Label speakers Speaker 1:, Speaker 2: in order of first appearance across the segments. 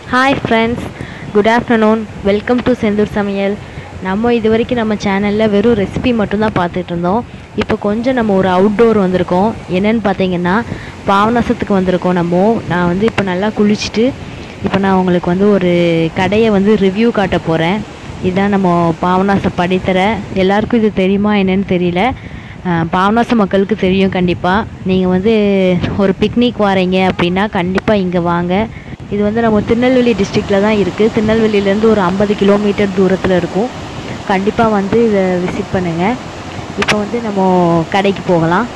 Speaker 1: hi friends good afternoon welcome to Senthur Samayal நம்ம இது வரைக்கும் நம்ம சேனலில் வெறும் ரெசிபி மட்டும்தான் பார்த்துட்டு இருந்தோம் இப்போ கொஞ்சம் நம்ம ஒரு அவுட்டோர் வந்திருக்கோம் என்னன்னு பார்த்தீங்கன்னா பாவநாசத்துக்கு வந்திருக்கோம் நம்ம நான் வந்து இப்போ நல்லா குளிச்சுட்டு இப்போ நான் உங்களுக்கு வந்து ஒரு கடையை வந்து ரிவ்யூ காட்ட போகிறேன் இதுதான் நம்ம பாவநாச படித்தர எல்லாருக்கும் இது தெரியுமா என்னன்னு தெரியல அஹ் பாவநாச மக்களுக்கு தெரியும் கண்டிப்பாக நீங்கள் வந்து ஒரு பிக்னிக் வாரீங்க அப்படின்னா கண்டிப்பாக இங்கே வாங்க இது வந்து நம்ம திருநெல்வேலி டிஸ்ட்ரிக்டில் தான் இருக்குது திருநெல்வேலியிலேருந்து ஒரு ஐம்பது கிலோமீட்டர் தூரத்தில் இருக்கும் கண்டிப்பாக வந்து இதை விசிட் பண்ணுங்கள் இப்போ வந்து நம்ம கடைக்கு போகலாம்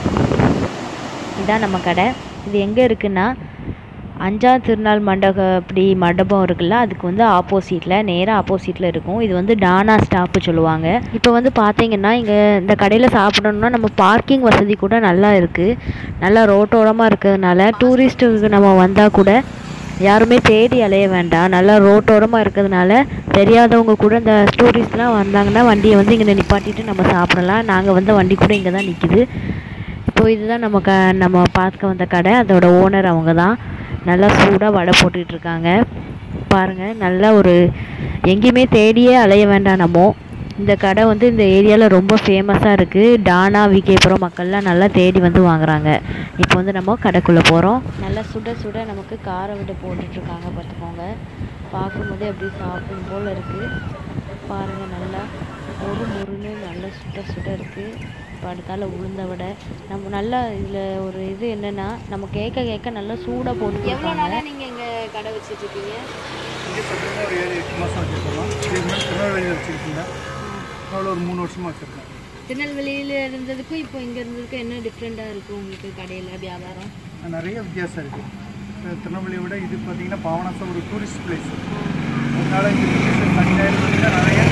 Speaker 1: இதான் நம்ம கடை இது எங்கே இருக்குன்னா அஞ்சா திருநாள் மண்டபம் அப்படி மண்டபம் இருக்குல்ல அதுக்கு வந்து ஆப்போசிட்டில் நேராக ஆப்போசிட்டில் இருக்கும் இது வந்து டானா ஸ்டாப்பு சொல்லுவாங்க இப்போ வந்து பார்த்தீங்கன்னா இங்கே இந்த கடையில் சாப்பிடணும்னா நம்ம பார்க்கிங் வசதி கூட நல்லா இருக்குது நல்லா ரோட்டோரமாக இருக்கிறதுனால டூரிஸ்ட்டுக்கு நம்ம வந்தால் கூட யாருமே தேடி அலைய வேண்டாம் நல்லா ரோட்டோரமாக இருக்கிறதுனால தெரியாதவங்க கூட இந்த டூரிஸ்ட்லாம் வந்தாங்கன்னா வண்டியை வந்து இங்கே நிப்பாட்டிட்டு நம்ம சாப்பிடலாம் நாங்கள் வந்த வண்டி கூட இங்கே தான் நிற்கிது இப்போ இதுதான் நம்ம க நம்ம பார்க்க வந்த கடை அதோட ஓனர் அவங்க தான் நல்லா சூடாக வடை போட்டுட்டு இருக்காங்க பாருங்கள் நல்லா ஒரு எங்கேயுமே தேடியே அலைய வேண்டாம் நம்ம இந்த கடை வந்து இந்த ஏரியாவில் ரொம்ப ஃபேமஸாக இருக்குது டானா விகேபுரம் மக்கள்லாம் நல்லா தேடி வந்து வாங்குறாங்க இப்போ வந்து நம்ம கடைக்குள்ளே போகிறோம் நல்லா சுட சுட நமக்கு கார விட போட்டுட்ருக்காங்க பார்த்துக்கோங்க பார்க்கும்போதே அப்படியே சாப்பிடும் போல் இருக்குது பாருங்கள் நல்லா ஒரு முருன்னு நல்லா சுட சுட இருக்குது இப்போ அடுத்தால உளுந்த வடை நம்ம நல்லா இதில் ஒரு இது என்னென்னா நம்ம கேட்க கேட்க நல்லா சூடாக போட்டு எவ்வளோ நாளாக நீங்கள் இங்கே கடை வச்சுட்டு இருக்கீங்க
Speaker 2: இங்கே பார்த்தீங்கன்னா ஒரு ஏழு எட்டு மாதம் வச்சுருக்கோம் இதுக்கு முன்னாடி திருநெல்வேலியில் வச்சுருக்கீங்க அவ்வளோ ஒரு மூணு வருஷமாக வச்சுருக்கேன்
Speaker 1: திருநெல்வேலியில் இருந்ததுக்கும் இப்போ இங்கே இருந்ததுக்கும் என்ன டிஃப்ரெண்ட்டாக இருக்குது உங்களுக்கு கடையில் வியாபாரம்
Speaker 2: நிறைய வித்தியாசம் இருக்குது திருநெல்வேலியை விட இது பார்த்தீங்கன்னா பாவனாசம் ஒரு டூரிஸ்ட் பிளேஸ் அதனால இந்த டூரிஸ்ட் சனி ஞாயிறு பார்த்தீங்கன்னா நிறைய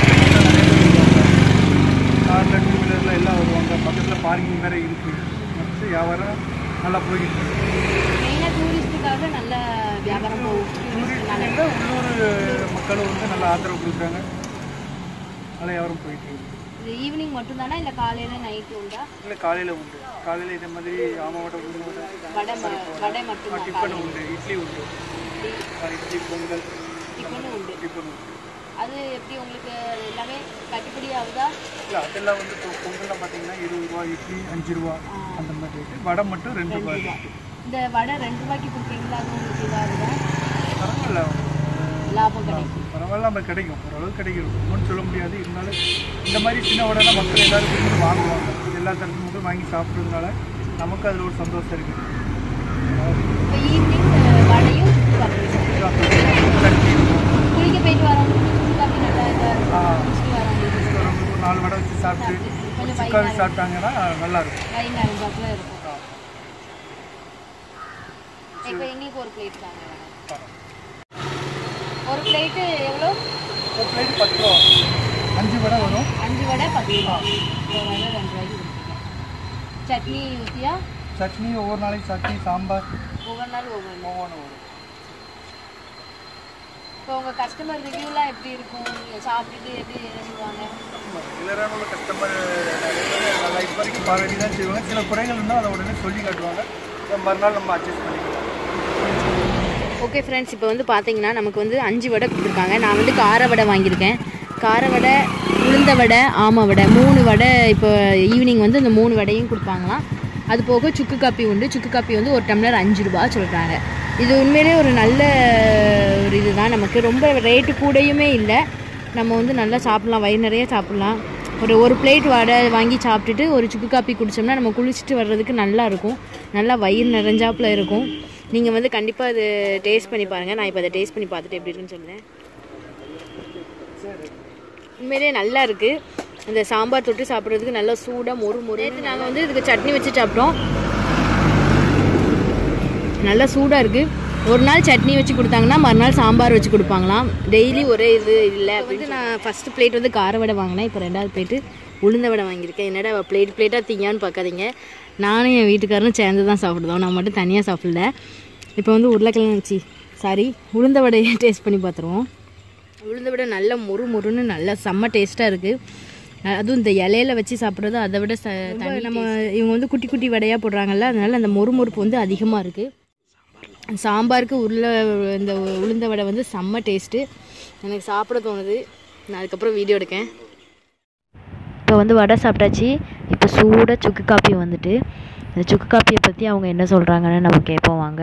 Speaker 2: காரில் டூ வீலரில் எல்லாம் வருவாங்க பக்கத்தில் பார்க்கிங் வேறு இருக்குது மற்ற வியாபாரம் நல்லா போய்கிட்டு இருக்கு
Speaker 1: மெயினாக டூரிஸ்ட்டுக்காக நல்ல வியாபாரம் போகும்
Speaker 2: டூரிஸ்ட் உள்ளூர் மக்களும் வந்து நல்லா ஆதரவு கொடுக்குறாங்க நல்லா வியாபாரம் போயிட்டு இருக்கு
Speaker 1: இது ஈவினிங் மட்டும்தானா இல்லை காலையில் நைட்டு உண்டா
Speaker 2: இல்லை காலையில் உண்டு காலையில் இதே மாதிரி ஆமாவட்டை உளுந்து வடை
Speaker 1: வடை ம- வடை மட்டும்தான்
Speaker 2: டிஃபன் உண்டு இட்லி உண்டு ஆ, இட்லி பொங்கல்
Speaker 1: டிஃபனும் உண்டு
Speaker 2: டிஃபன் உண்டு
Speaker 1: அது எப்படி உங்களுக்கு எல்லாமே கட்டுப்படி ஆகுதா
Speaker 2: இல்லை அதெல்லாம் வந்து இப்போ பொங்கல்லாம் பார்த்தீங்கன்னா இருபது ரூபா இட்லி அஞ்சு ரூபா அந்த மாதிரி ரேட்டு வடை மட்டும் ரெண்டு ரூபா இருக்கு
Speaker 1: இந்த வடை ரெண்டு ரூபாய்க்கு கொடுக்குறீங்களா அது உங்களுக்கு இதாகுதா
Speaker 2: பரவாயில்ல
Speaker 1: லாபம் கிடைக்கும்
Speaker 2: பரவாயில்ல நம்ம கிடைக்கும் ஓரளவுக்கு கிடைக்கும் ஒன்றும் சொல்ல முடியாது இருந்தாலும் இந்த மாதிரி சின்ன வடைலாம் மக்கள் எல்லாரும் விரும்பி வாங்குவாங்க எல்லா தரப்பு மக்கள் வாங்கி சாப்பிட்றதுனால நமக்கு அதில் ஒரு சந்தோஷம் இருக்குது
Speaker 1: இப்போ ஈவினிங் வடையும்
Speaker 2: சட்னி
Speaker 1: குளிக்க போயிட்டு வரவங்களுக்கு காஃபி நல்லா இதாக இருக்கும்
Speaker 2: ஆ,
Speaker 1: குளிச்சுட்டு வரவங்களுக்கு
Speaker 2: ஒரு நாலு வடை வச்சு சாப்பிட்டு
Speaker 1: கொஞ்சம்
Speaker 2: சிக்காவி சாப்பிட்டாங்கன்னா நல்லா இருக்கும்
Speaker 1: கை நிறைஞ்சாப்புல இருக்கும் இப்போ எங்களுக்கு ஒரு பிளேட் தாங்க ஒரு பிளேட்டு எவ்வளோ
Speaker 2: ஒரு பிளேட் பத்து ரூபா அஞ்சு வடை வரும்
Speaker 1: அஞ்சு வடை பத்து ரூபா ஒரு வடை ரெண்டு ரூபாய்க்கு கொடுத்துருக்கேன் சட்னி ஊற்றியா
Speaker 2: சட்னி ஒவ்வொரு நாளைக்கு சட்னி சாம்பார்
Speaker 1: ஒவ்வொரு நாள் ஒவ்வொரு
Speaker 2: ஒவ்வொன்று வரும்
Speaker 1: இப்போ உங்கள் கஸ்டமர் ரிவ்யூலாம் எப்படி இருக்கும் நீங்கள் சாப்பிட்டுட்டு எப்படி எழுதுவாங்க
Speaker 2: ரெகுலரான உள்ள கஸ்டமர் நல்லா இது வரைக்கும் பாராட்டி தான் செய்வாங்க சில குறைகள் இருந்தால் அதை உடனே சொல்லி காட்டுவாங்க அதை மறுநாள் நம்ம அட்ஜஸ்ட் பண்ணிக்கலாம்
Speaker 1: ஓகே ஃப்ரெண்ட்ஸ் இப்போ வந்து பார்த்தீங்கன்னா நமக்கு வந்து அஞ்சு வடை கொடுத்துருக்காங்க நான் வந்து கார வடை வாங்கியிருக்கேன் கார வடை உளுந்த வடை ஆமை வடை மூணு வடை இப்போ ஈவினிங் வந்து இந்த மூணு வடையும் கொடுப்பாங்களாம் அது போக சுக்கு காப்பி உண்டு சுக்கு காப்பி வந்து ஒரு டம்ளர் அஞ்சு ரூபா சொல்கிறாங்க இது உண்மையிலே ஒரு நல்ல ஒரு இதுதான் நமக்கு ரொம்ப ரேட்டு கூடயுமே இல்லை நம்ம வந்து நல்லா சாப்பிட்லாம் வயிறு நிறைய சாப்பிட்லாம் ஒரு ஒரு பிளேட் வடை வாங்கி சாப்பிட்டுட்டு ஒரு சுக்கு காப்பி குடித்தோம்னா நம்ம குளிச்சுட்டு வர்றதுக்கு நல்லா இருக்கும் நல்லா வயிறு நிறைஞ்சாப்புல இருக்கும் நீங்கள் வந்து கண்டிப்பாக இது டேஸ்ட் பண்ணி பாருங்கள் நான் இப்போ அதை டேஸ்ட் பண்ணி பார்த்துட்டு எப்படி இருக்குன்னு சொல்லுறேன் உண்மையிலேயே நல்லா இருக்குது இந்த சாம்பார் தொட்டு சாப்பிட்றதுக்கு நல்லா சூடாக மொறு மொறு நேற்று நாங்கள் வந்து இதுக்கு சட்னி வச்சு சாப்பிட்டோம் நல்லா சூடாக இருக்குது ஒரு நாள் சட்னி வச்சு கொடுத்தாங்கன்னா மறுநாள் சாம்பார் வச்சு கொடுப்பாங்களாம் டெய்லி ஒரே இது இல்லை வந்து நான் ஃபஸ்ட்டு பிளேட் வந்து கார வடை வாங்கினேன் இப்போ ரெண்டாவது பிளேட்டு உளுந்த வடை வாங்கியிருக்கேன் என்னடா பிளேட் பிளேட்டாக திங்கான்னு பார்க்காதீங்க நானும் என் வீட்டுக்காரரும் சேர்ந்து தான் சாப்பிடுதோம் நான் மட்டும் தனியாக சாப்பிடல இப்போ வந்து உருளைக்கிழங்கு வச்சு சாரி உளுந்த வடையை டேஸ்ட் பண்ணி பார்த்துருவோம் உளுந்த வடை நல்ல மொறு மொறுன்னு நல்லா செம்ம டேஸ்ட்டாக இருக்குது அதுவும் இந்த இலையில வச்சு சாப்பிட்றது அதை விட ச தனி நம்ம இவங்க வந்து குட்டி குட்டி வடையாக போடுறாங்கல்ல அதனால அந்த மொறு மொறுப்பு வந்து அதிகமாக இருக்குது சாம்பாருக்கு உருளை இந்த உளுந்த
Speaker 3: உளுந்த வடை வந்து செம்ம டேஸ்ட்டு எனக்கு சாப்பிட தோணுது நான் அதுக்கப்புறம் வீடியோ எடுக்கேன்
Speaker 1: இப்போ வந்து வடை சாப்பிட்டாச்சு இப்போ சூடாக சுக்கு காப்பி வந்துட்டு இந்த சுக்கு காப்பியை பற்றி அவங்க என்ன சொல்கிறாங்கன்னு நம்ம கேட்போம் வாங்க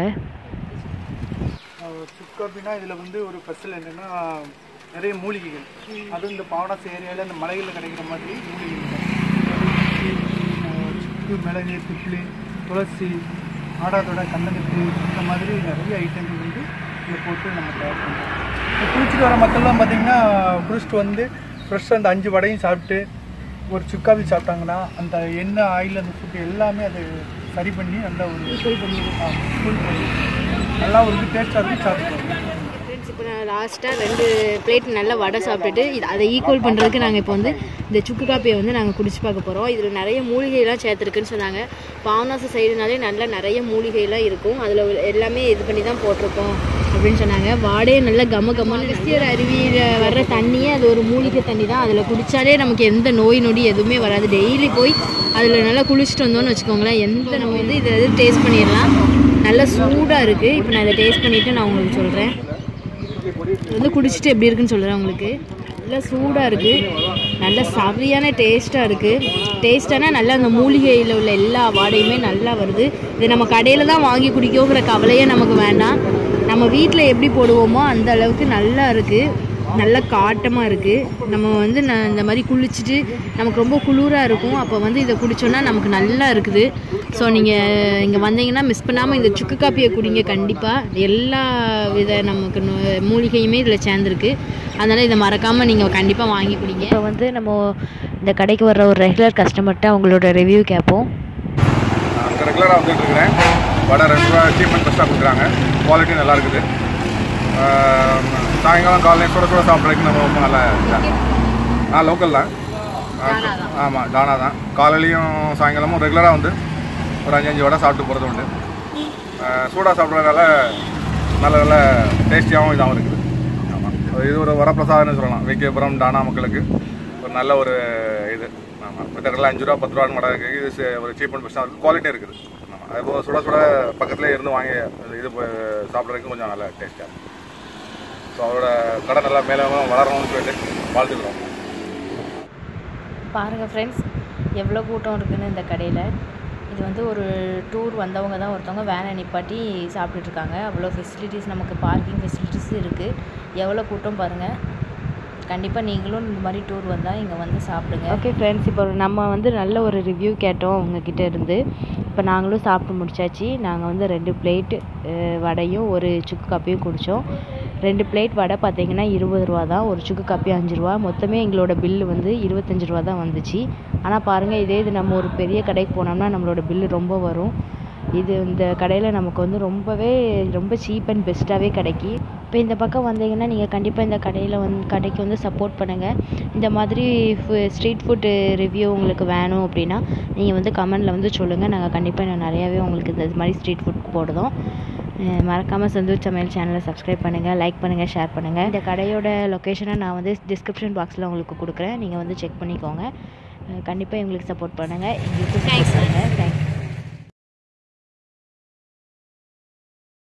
Speaker 2: சுக் காப்பினா இதில் வந்து ஒரு ஸ்பெஷல் என்னென்னா நிறைய மூலிகைகள் அதுவும் இந்த பாவனாசு ஏரியாவில் இந்த மலைகளில் கிடைக்கிற மாதிரி மூலிகைகள் அஹ் சுக்கு மிளகு திப்ளி துளசி ஆடாதோட கண்ணங்கத்து இந்த மாதிரி நிறைய ஐட்டங்கள் வந்து இதில் போட்டு நம்ம தயார் பண்ணுறோம் இப்போ குளிச்சுட்டு வர மக்கள்லாம் பார்த்தீங்கன்னா குளிச்சுட்டு வந்து ஃப்ரெஷ்ஷாக அந்த அஞ்சு வடையும் சாப்பிட்டு ஒரு சுக்காவி சாப்பிட்டாங்கன்னா அந்த எண்ணெய் ஆயில் அந்த ஃபுட்டு எல்லாமே அது சரி பண்ணி நல்லா ஒரு ஆ, cool பண்ணி நல்லா ஒரு டேஸ்ட்டாக இருக்கு சாப்பிடுவோம்
Speaker 3: ஃப்ரெண்ட்ஸ் இப்போ நான் லாஸ்ட்டாக ரெண்டு பிளேட் நல்லா வடை சாப்பிட்டுட்டு இது அதை ஈக்குவல் பண்ணுறதுக்கு நாங்கள் இப்போ வந்து இந்த சுக்கு காப்பியை வந்து நாங்கள் குடிச்சு பார்க்க போகிறோம் இதில் நிறைய மூலிகைலாம் சேர்த்துருக்குன்னு சொன்னாங்க பாவனாசு சைடுனாலே நல்லா நிறைய மூலிகைலாம் இருக்கும் அதில் எல்லாமே இது பண்ணி தான் போட்டிருக்கோம் அப்படின்னு சொன்னாங்க வாடையே நல்லா கம கம்மன்னு கிறிஸ்டியர் அருவியில் வர்ற தண்ணியே அது ஒரு மூலிகை தண்ணி தான் அதில் குடித்தாலே நமக்கு எந்த நோய் நொடி எதுவுமே வராது டெய்லி போய் அதில் நல்லா குளிச்சுட்டு வந்தோம்னு வச்சுக்கோங்களேன் எந்த நம்ம வந்து இதை இது டேஸ்ட் பண்ணிடலாம் நல்லா சூடாக இருக்குது இப்போ நான் இதை டேஸ்ட் பண்ணிவிட்டு நான் உங்களுக்கு சொல்கிறேன் இது வந்து குடிச்சிட்டு எப்படி இருக்குன்னு சொல்கிறேன் உங்களுக்கு நல்லா சூடாக இருக்குது நல்ல சரியான டேஸ்ட்டாக இருக்குது டேஸ்டானா நல்லா அந்த மூலிகையில் உள்ள எல்லா வாடையுமே நல்லா வருது இது நம்ம கடையில் தான் வாங்கி குடிக்கோங்கிற கவலையே நமக்கு வேண்டாம் நம்ம வீட்டில் எப்படி போடுவோமோ அந்த அளவுக்கு நல்லா இருக்குது நல்ல காட்டமாக இருக்குது நம்ம வந்து ந- இந்த மாதிரி குளிச்சுட்டு நமக்கு ரொம்ப குளிராக இருக்கும் அப்போ வந்து இதை குடிச்சோன்னா நமக்கு நல்லா இருக்குது ஸோ நீங்கள் இங்கே வந்தீங்கன்னா மிஸ் பண்ணாமல் இந்த சுக்கு காப்பியை குடிங்க கண்டிப்பாக எல்லா வித நமக்கு நோ- மூலிகையுமே இதில் சேர்ந்துருக்கு அதனால் இதை மறக்காமல் நீங்கள் கண்டிப்பாக வாங்கி குடிங்க
Speaker 1: இப்போ வந்து நம்ம இந்த கடைக்கு வர்ற ஒரு ரெகுலர் கஸ்டமர்கிட்ட அவங்களோட ரிவ்யூ கேட்போம்
Speaker 4: அங்கே ரெகுலராக வந்துட்டு இருக்கிறேன் வடை ரெண்டு ரூபா சீப் அண்ட் பெஸ்ட்டாக கொடுக்குறாங்க குவாலிட்டி நல்லா இருக்குது ஆஹ் சாயங்காலம் காலையில் சுட சுட சாப்பிட்றதுக்கு நம்ம ரொம்ப நல்லா ஆ லோக்கல் தான் ஆமாம் தானா தான் காலையிலையும் சாயங்காலமும் ரெகுலராக வந்து ஒரு அஞ்சு அஞ்சு வடை சாப்பிட்டு போகிறது உண்டு ஆஹ் சூடாக சாப்பிட்றதுனால நல்ல நல்ல டேஸ்டியாகவும் இதாகவும் இருக்குது ஆமாம் இது ஒரு வரப்பிரசாதம்னு சொல்லலாம் விகேபுரம் டானா மக்களுக்கு ஒரு நல்ல ஒரு இது ஆமாம் மற்ற அஞ்சு ரூபா பத்து ரூபான்னு வடை இருக்குது இது சே- ஒரு சீப் அண்ட் பெஸ்ட்டாக இருக்குது குவாலிட்டி இருக்குது ஆமாம் அது சுட சுட பக்கத்துலேயே இருந்து வாங்கி இது ப- சாப்பிட்றதுக்கு கொஞ்சம் நல்ல டேஸ்ட்டாக இருக்கும் ஸோ அவரோட கடை நல்லா மேலே வளரணும்னு சொல்லிட்டு வாழ்த்துக்கிறோம்
Speaker 1: பாருங்கள் ஃப்ரெண்ட்ஸ் எவ்வளோ கூட்டம் இருக்குன்னு இந்த கடையில் இது வந்து ஒரு டூர் வந்தவங்க தான் ஒருத்தவங்க வேனை நிப்பாட்டி சாப்பிட்டுட்டு இருக்காங்க அவ்வளோ ஃபெசிலிட்டிஸ் நமக்கு பார்க்கிங் ஃபெசிலிட்டிஸ் இருக்குது எவ்வளோ கூட்டம் பாருங்கள் கண்டிப்பாக நீங்களும் இந்த மாதிரி டூர் வந்தால் இங்கே வந்து சாப்பிடுங்க ஓகே ஃப்ரெண்ட்ஸ் இப்போ நம்ம வந்து நல்ல ஒரு ரிவ்யூ கேட்டோம் உங்ககிட்ட இருந்து இப்போ நாங்களும் சாப்பிட்டு முடிச்சாச்சு நாங்கள் வந்து ரெண்டு பிளேட்டு வடையும் ஒரு சுக்கு காப்பியும் குடித்தோம் ரெண்டு பிளேட் வடை பார்த்தீங்கன்னா இருபது ரூபா தான் ஒரு சுக்கு காப்பி அஞ்சு ரூபா மொத்தமே எங்களோட பில்லு வந்து இருபத்தஞ்சு ரூபா தான் வந்துச்சு ஆனால் பாருங்கள் இதே இது நம்ம ஒரு பெரிய கடைக்கு போனோம்னா நம்மளோட பில்லு ரொம்ப வரும் இது இந்த கடையில் நமக்கு வந்து ரொம்பவே ரொம்ப சீப் அண்ட் பெஸ்ட்டாகவே கிடைக்கி இப்போ இந்த பக்கம் வந்தீங்கன்னா நீங்கள் கண்டிப்பாக இந்த கடையில் வந்து கடைக்கு வந்து சப்போர்ட் பண்ணுங்கள் இந்த மாதிரி ஸ்ட்ரீட் ஃபுட்டு ரிவ்யூ உங்களுக்கு வேணும் அப்படின்னா நீங்கள் வந்து கமெண்டில் வந்து சொல்லுங்கள் நாங்கள் கண்டிப்பாக இன்னும் நிறையாவே உங்களுக்கு இந்த மாதிரி ஸ்ட்ரீட் ஃபுட் போடுறோம் மறக்காமல் செந்தூர் சமையல் சேனலை சப்ஸ்கிரைப் பண்ணுங்கள் லைக் பண்ணுங்கள் ஷேர் பண்ணுங்கள் இந்த கடையோட லொக்கேஷனை நான் வந்து டிஸ்கிரிப்ஷன் பாக்ஸில் உங்களுக்கு கொடுக்குறேன் நீங்கள் வந்து செக் பண்ணிக்கோங்க கண்டிப்பாக எங்களுக்கு சப்போர்ட் பண்ணுங்கள் எங்களுக்கு தேங்க்ஸ் பண்ணுங்கள் தேங்க்ஸ்